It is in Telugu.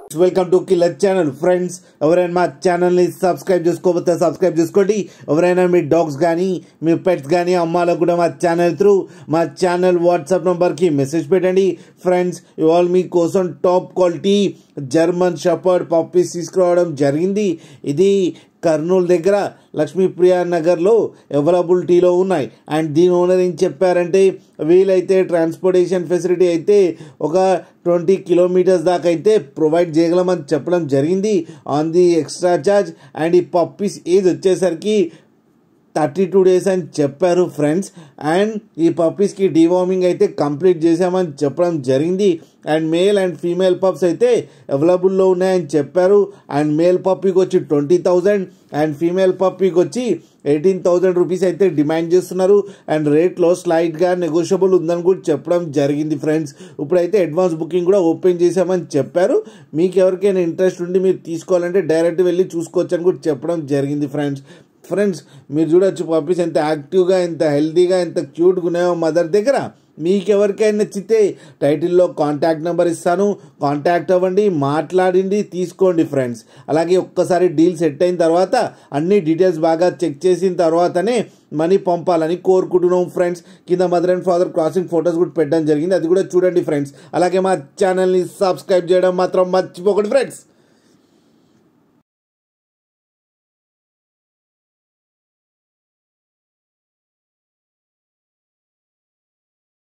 welcome to killer channel friends ఎవరైనా మా ఛానల్ని సబ్స్క్రైబ్ చేసుకోకపోతే సబ్స్క్రైబ్ చేసుకోండి ఎవరైనా మీ డాగ్స్ కానీ మీ పెట్స్ కానీ అమ్మాలకు కూడా మా ఛానల్ త్రూ మా ఛానల్ వాట్సాప్ నెంబర్కి మెసేజ్ పెట్టండి ఫ్రెండ్స్ ఇవాళ మీకోసం top quality German shepherd puppies తీసుకురావడం జరిగింది ఇది కర్నూలు దగ్గర లక్ష్మీప్రియ నగర్లో అవైలబిలిటీలో ఉన్నాయి అండ్ దీని ఓనర్ ఏం చెప్పారంటే వీలైతే ట్రాన్స్పోర్టేషన్ ఫెసిలిటీ అయితే ఒక ట్వంటీ కిలోమీటర్స్ దాకా అయితే ప్రొవైడ్ చేయగలమని చెప్పడం జరిగింది on the extra charge and ఈ పప్పీస్ ఏజ్ వచ్చేసరికి థర్టీ టూ డేస్ అని చెప్పారు ఫ్రెండ్స్ అండ్ ఈ పప్పీస్కి డివార్మింగ్ అయితే కంప్లీట్ చేసామని చెప్పడం జరిగింది and male and female pups అయితే అవైలబుల్లో ఉన్నాయని చెప్పారు అండ్ మేల్ పప్పీకి వచ్చి ట్వంటీ థౌజండ్ అండ్ ఫీమేల్ పప్పీకి వచ్చి ఎయిటీన్ థౌజండ్ రూపీస్ అయితే డిమాండ్ చేస్తున్నారు అండ్ రేట్లో స్లైట్గా నెగోషియబుల్ ఉందని కూడా చెప్పడం జరిగింది ఫ్రెండ్స్ ఇప్పుడైతే అడ్వాన్స్ బుకింగ్ కూడా ఓపెన్ చేసామని చెప్పారు మీకు ఎవరికైనా ఇంట్రెస్ట్ ఉండి మీరు తీసుకోవాలంటే డైరెక్ట్ వెళ్ళి చూసుకోవచ్చు అని కూడా చెప్పడం జరిగింది ఫ్రెండ్స్ ఫ్రెండ్స్ మీరు చూడొచ్చు పప్పీస్ ఎంత యాక్టివ్గా ఎంత హెల్తీగా ఎంత క్యూట్గా ఉన్నాయో మదర్ దగ్గర మీకు ఎవరికైనా నచ్చితే టైటిల్లో కాంటాక్ట్ నెంబర్ ఇస్తాను కాంటాక్ట్ అవ్వండి మాట్లాడండి తీసుకోండి ఫ్రెండ్స్ అలాగే ఒక్కసారి డీల్ సెట్ అయిన తర్వాత అన్ని డీటెయిల్స్ బాగా చెక్ చేసిన తర్వాతనే మనీ పంపాలని కోరుకుంటున్నాం ఫ్రెండ్స్ కింద mother and father crossing photos కూడా పెట్టడం జరిగింది అది కూడా చూడండి ఫ్రెండ్స్ అలాగే మా ఛానల్ని సబ్స్క్రైబ్ చేయడం మాత్రం మర్చిపోకండి ఫ్రెండ్స్